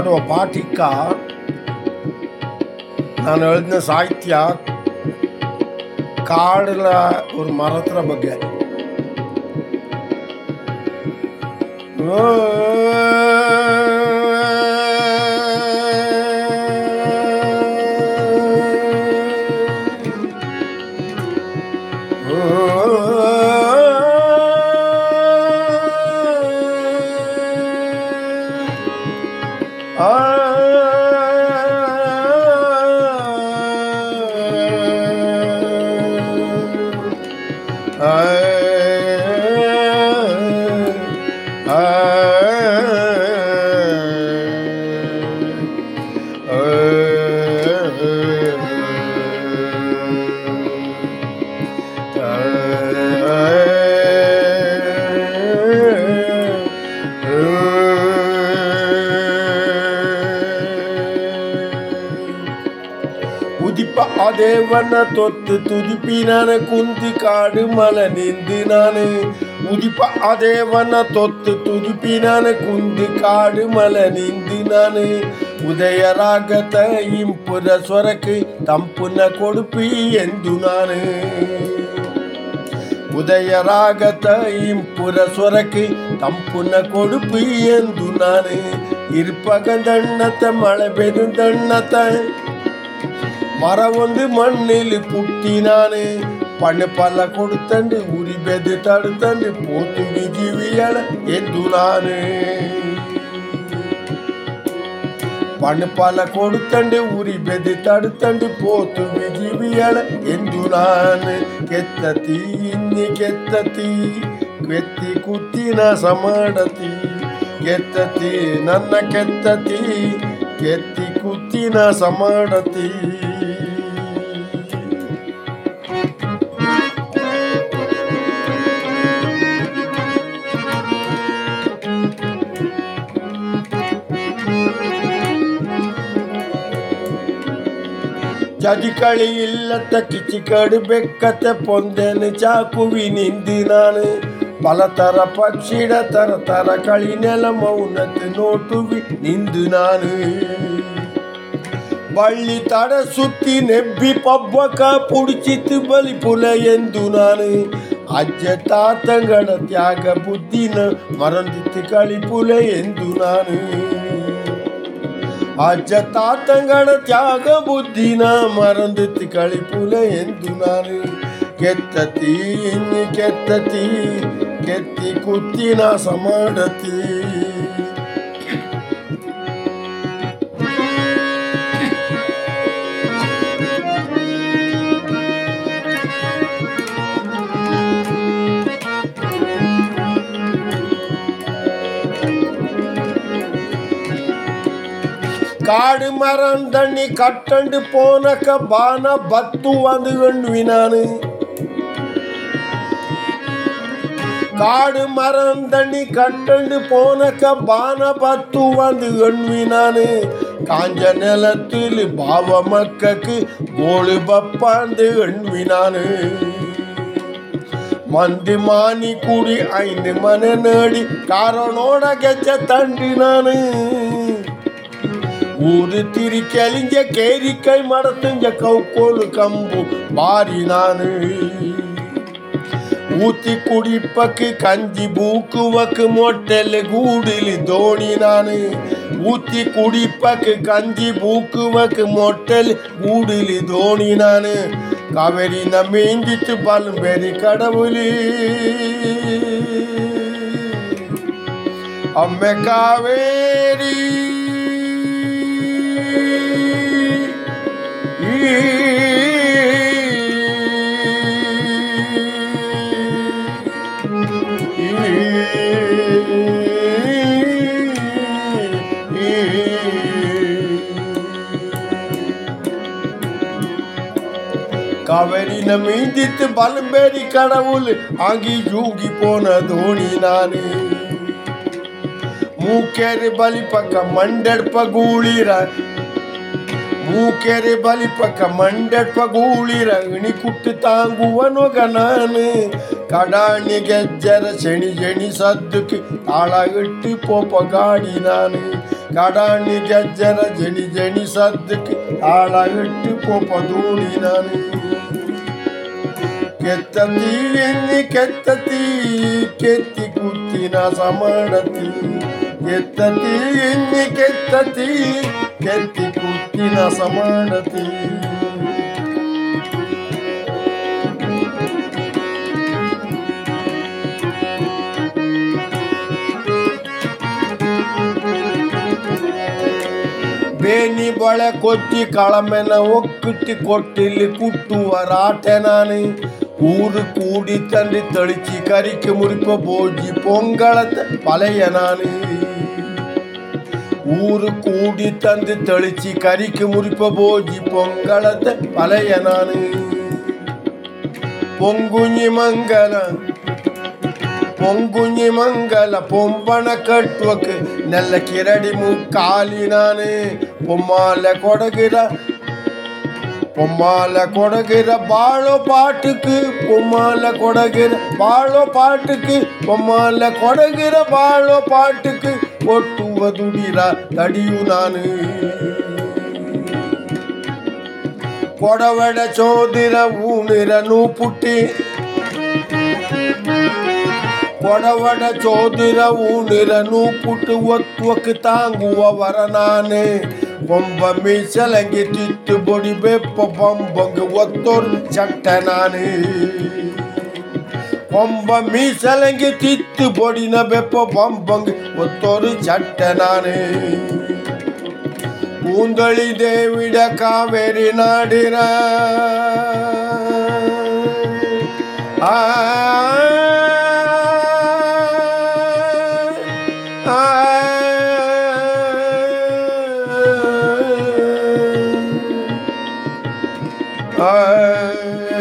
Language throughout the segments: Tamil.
ಹಾಡುವ ಪಾಠಿಕ ನಾನು ಹೇಳಿದ ಸಾಹಿತ್ಯ ಕಾಡಲ ஒரு மரத்துல ಬಗ್ಗೆ உதிப்ப அதேவன தொத்து துதிப்பினான குந்தி காடு மலை நின்று நானு உதிப்ப அதேவன தொத்து துதிப்பினான குந்தி காடு மலை நின்று நானு ಉದಯರಾಗತ ಇಂಪುರ ಸ್ವರಕ್ಕೆ ತಂಪುನ ಕೊಡುಪಿ ಎಂದು ನಾನು ಉದಯರಾಗತ ಇಂಪುರ ಸ್ವರಕ್ಕೆ ತಂಪುನ ಕೊಡುಪಿ ಎಂದು ನಾನು இருப்பகந்தண்ணத்த மழை பெருந்தண்ணத்த மரம் வந்து மண்ணில் புட்டினானு பண்ணு பல்ல கொடுத்தண்டு உரி பெது தடுத்தண்டு போத்து விஜிவியல எந்து நானு பண்ணு பல்ல கொடுத்தண்டு உரி பெது தடுத்தண்டு போத்து விஜிவியல ಎಂದು ನಾನು ಕೆತ್ತತಿ ಇನ್ನಿ ಕೆತ್ತತಿ ಕೆತ್ತಿ ಕುತ್ತಿನ ಸಮಾಡತಿ ಕೆತ್ತತಿ ನನ್ನ ಕೆತ್ತತಿ ಕೆತ್ತಿ ಕುತ್ತಿನ ಸಮಾಡತಿ ಜದಿಕಳಿ ಇಲ್ಲತ್ತ ಕಿಚಿಕಡು ಬೆಕ್ಕತ್ತ ಪೊಂದೆನು ಚಾಕುವಿ ನಿಂದು ನಾನು ಪಲತರ ಪಕ್ಷಿಡ ತರ ತರ ಕಳಿ ನೆಲ ಮೌನತೆ ನೋಟುವಿ ನಿಂದು ನಾನು ಬಳ್ಳಿ ತಡ ಸುತ್ತಿ ನೆಬ್ಬಿ ಪಬ್ಬಕ ಪುಡಿಚಿತ್ತು ಬಲಿ ಪುಲ ಎಂದು ನಾನು ಅಜ್ಜ ತಾತಂಗಡ ತ್ಯಾಗ ಬುದ್ಧಿನ ಮರಂದಿತ್ತು ಕಳಿ ಪುಲ ಎಂದು ನಾನು ಅಜ್ಜ ತಾತಂಗಡ ತ್ಯಾಗ ಬುದ್ಧಿನ ಮರಂದಿತ್ತು ಕಳಿಪುಲ ಎಂದು ನಾನು ಕೆತ್ತತಿ ಇನ್ನು ಕೆತ್ತತಿ ಕೆತ್ತಿ ಕುತ್ತಿನ ಸಮಾಡತಿ ಕಾಡು ಮರಂದಣ್ಣಿ ಕಟ್ಟಂಡು ಪೋನಕ ಬಾನ ಬತ್ತು வந்துகண்வி ನಾನು காடு மரந்தண்ணி கட்டண்டு போனக்க பான பத்து வந்து எண்வி நானு காஞ்ச நிலத்தில் பாவ மக்கக்கு கோழு பப்பாந்து எண்வி நானு ಮಂದಿ ಮಾನಿ ಕೂಡಿ ಐದು ಮನೆ ನಡಿ ಕಾರಣೋಡ ಗೆಜ್ಜೆ ತಂಡಿ ನಾನು ಊರು ತಿರಿ ಕೆಲಿಂಜ ಕೇರಿ ಕೈ ಮಡತಂಜ ಕೌಕೋಲು ಕಂಬು ಬಾರಿ ನಾನು ಊತಿ ಕುಡಿಪಕ್ಕೆ ಕಂಜಿ ಬೂಕುವಕ್ ಮೊಟ್ಟೆಲೆ ಗೂಡಿಲಿ ದೋಣಿ ನಾನು ಊತಿ ಕುಡಿಪಕ್ಕೆ ಕಂಜಿ ಬೂಕುವಕ್ ಮೊಟ್ಟೆಲೆ ಗೂಡಿಲಿ ದೋಣಿ ನಾನು ಕಾವೇರಿ ನಮ್ಮಿಂದಿತ್ತು ಬಲ್ಬೇರಿ ಕಡವುಲಿ ಅಮ್ಮೆ ಕಾವೇರಿ காவேரி மீந்தித்து பலம்பேரி கடவுள் ஆங்கி ஜூங்கி போன தோணி நானு ಮೂಕೆರೆ ಬಲಿ ಪಕ್ಕ ಮಂಡಡ್ಪ ಗೂಳಿರ ಮೂಕೆರೆ ಬಲಿ ಪಕ್ಕ ಮಂಡಡ್ಪ ಗೂಳಿರ ಇಣಿ ಕುಟ್ಟು ತಾಂಗುವ ನೊಗ ನಾನು ಕಡಾಣಿ ಗೆಜ್ಜರ ಶನಿ ಜಣಿ ಸದ್ದುಕ್ಕೆ ತಾಳ ಇಟ್ಟು ಪೋಪ ಗಾಡಿ ನಾನು கடாணி கஜ்ஜர ஜெனி ஜெனி சத்துக்கு ஆளாகிட்டு போப்பதூடி நானு ಕೆತ್ತತಿ ಎನ್ನಿ ಕೆತ್ತತಿ ಕೆತ್ತಿ ಕುತ್ತಿನ ಸಮಾಡತಿ ಕೆತ್ತತಿ ಎನ್ನಿ ಕೆತ್ತತಿ ಕೆತ್ತಿ ಕುತ್ತಿನ ಸಮಾಡತಿ ಬೇನಿ ಬಳೆ ಕೊಚ್ಚಿ ಕಳಮೆನ ಒಕ್ಕಿಟ್ಟು ಕೊಟ್ಟಿಲ್ಲಿ ಕುಟ್ಟುವರಾಟೆ ನಾನು ஊரு கூடி தண்டி தெளிச்சு கறிக்கு முறிப்ப போஜி பொங்கலத்தை பழைய நானு ஊரு கூடி தந்து தெளிச்சு கறிக்கு முறிப்ப போஜி பொங்கலத்தை பழைய நானு பொங்குஞ்சி மங்கலம் பொங்குஞ்சி ಮಂಗಲ ಪೊಂಬಣ ಕಟ್ಟುವಕ್ಕೆ ನೆಲ್ಲ ಕಿರಡಿ ಮುಕ್ಕಾಲಿ ನಾನು பொம்மால கொடகிற பொம்மால கொடகிற பாழோ பாட்டுக்கு பொம்மால கொடகிற பாழோ பாட்டுக்கு பொம்மால கொடகிற பாழோ பாட்டுக்கு ஒட்டுவதுடிர தடியு நானு ಕೊಡವಡ ಚೋದಿರ ಊಣಿರನು ಪುಟ್ಟಿ ಕೊಡವಡ ಚೋದಿರ ಊಣಿರನು ಪುಟ್ಟು ಒತ್ತುವಕ್ಕೆ ತಾಂಗುವವರ ನಾನೇ ಬೊಂಬ ಮೀಸಲಂಗಿ ತಿತ್ತು ಬೊಡಿ ಬೆಪ್ಪ ಬೊಂಬಂಗೆ ಒತ್ತೋರು ಚಟ್ಟ ನಾನೇ ಬೊಂಬ ಮೀಸಲಂಗಿ ತಿತ್ತು ಬೊಡಿನ ಬೆಪ್ಪ ಬೊಂಬಂಗೆ ಒತ್ತೋರು ಚಟ್ಟ ನಾನೇ பூந்தொழி தேவிட காவேரி நாடிர ஆ, ஆ, ஆ,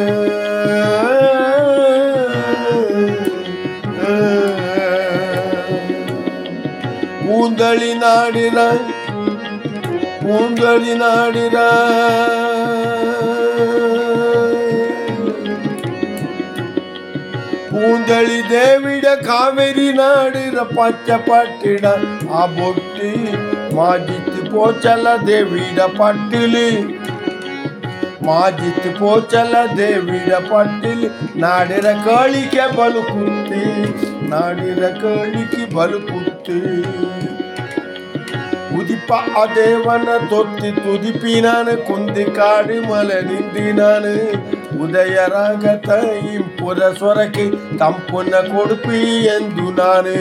பூந்தளி நாடினாய் பூந்தொழி நாடிர பூந்தளி தேவிட காவேரி நாடிர பச்சை பட்டிட ಆ ಬೊಟ್ಟಿ ಮಾಜಿತ್ತು ಪೋಚಲ ದೇವಿಡ ಪಟ್ಟಿಲಿ ಮಾಜಿತ್ತು ಪೋಚಲ ದೇವಿಡ ಪಟ್ಟಿಲಿ ನಾಡಿರ ಕಳಿಕೆ ಬಲುಕುತ್ತಿ ನಾಡಿರ ಕಳಿಕೆ ಬಲುಕುತ್ತಿ ಉದಿಪ ಅದೇವನ ತೊತ್ತಿ ತುದಿಪಿನಾನು ಕುಂದಿ ಕಾಡಿ ಮಲೆ ನಿಂದಿನಾನು ಉದಯರಾಗತ ಇಂಪುರ ಸ್ವರಕ್ಕೆ ತಂಪುನ ಕೊಡುಪಿ ಎಂದು ನಾನೇ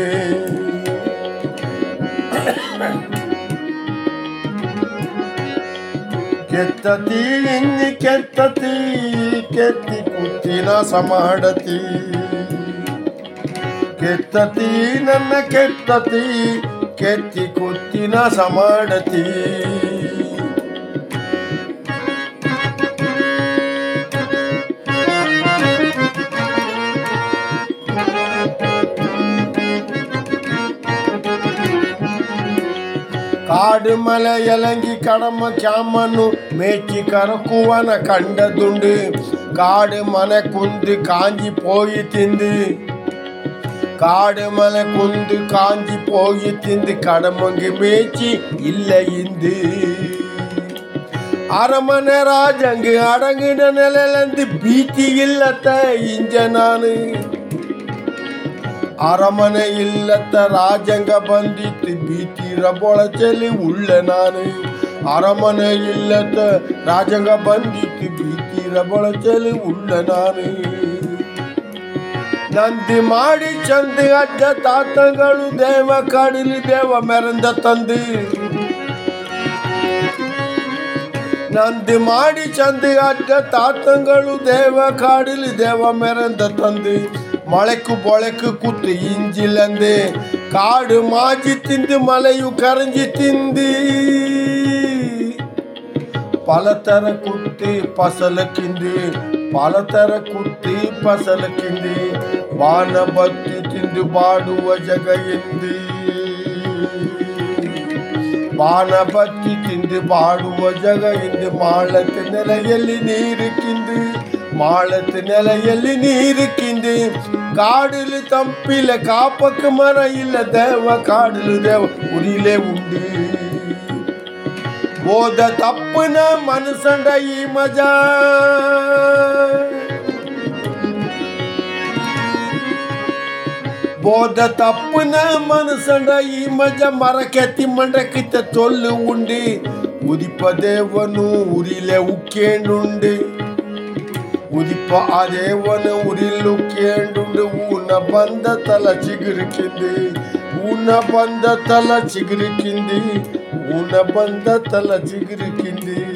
ಕೆತ್ತತಿ ಇನ್ನಿ ಕೆತ್ತತಿ ಕೆತ್ತಿ ಕುತ್ತಿನ ಸಮಾಡತಿ ಕೆತ್ತತಿ ನನ್ನ ಕೆತ್ತತಿ ಕೆತ್ತಿ ಕುತ್ತಿನ ಸಮಾಡತಿ ಕಾಡು ಮಲೆ ಎಲಂಗಿ ಕಡಮ ಕ್ಯಾಮನ್ನು ಮೇಚಿ ಕರಕುವನ ಕಂಡದುಂಡು ಕಾಡು ಮನೆ ಕುಂದು ಕಾಂಜಿ ಪೋಯಿ ತಿಂದು காடு மலை குந்து காஞ்சி போய் திந்து கடமங்கு மேய்ச்சி இல்லை இந்து அரமனை ராஜங்கு அடங்குன நிலையிலந்து பீத்தி இல்லத்த இஞ்ச நானு ಅರಮನೆ ಇಲ್ಲತ್ತ ರಾಜಂಗ ಬಂದಿತ್ತು ಬೀತಿರ ಬೊಳಚಲಿ ಉಳ್ಳ ನಾನು ಅರಮನೆ ಇಲ್ಲತ್ತ ರಾಜಂಗ ಬಂದಿತ್ತು ಬೀತಿರ ಬೊಳಚಲಿ ಉಳ್ಳ ನಾನು ನಂದಿ ಮಾಡಿ ಚಂದ ಅಜ್ಜ ತಾತಗಳು ದೇವ ಕಾಡಿಲಿ ದೇವ ಮೆರಂದ ತಂದು ನಂದಿ ಮಾಡಿ ಚಂದ ಅಜ್ಜ ತಾತಗಳು ದೇವ ಕಾಡಿಲಿ ದೇವ ಮೆರಂದ ತಂದು மலைக்கு பொழைக்கு குத்து இஞ்சிலந்து காடு மாஜி திந்து மலையு கரைஞ்சி திந்து பலதர குத்தி பசலக்கிந்து பலதர குத்தி பசಲಕ್ಕಿಂದು ವಾನ ಬತ್ತಿ ತಿಂದು ಬಾಡುವ ಜಗ ಎಂದು ವಾನ ಬತ್ತಿ ತಿಂದು ಬಾಡುವ ಜಗ ಎಂದು ಮಾಳತ್ ನೆಲೆಯಲ್ಲಿ ನೀರು ಕಿಂದು மாளத்து நிலைಯಲ್ಲಿ நீரு கிந்து காடுல தம்பில காப்பக்கு மரம் இல்ல தேவ காடுல தேவ உரியிலே உண்டு போத தப்புன மனுஷண்ட ఈ மஜா போத தப்புன மனுஷண்ட ఈ మజ మరకెత్తి మండకిత తొల్లు ఉండి ఉదిపదేవను ఉరిలే ఉక్కేండుండి ఉదిప ఆ దేవను ఉరిల్లు ఉక్కేండుండి ఊన బంద తల చిగురికింది ఊన బంద తల చిగురికింది ఊన బంద తల చిగురికింది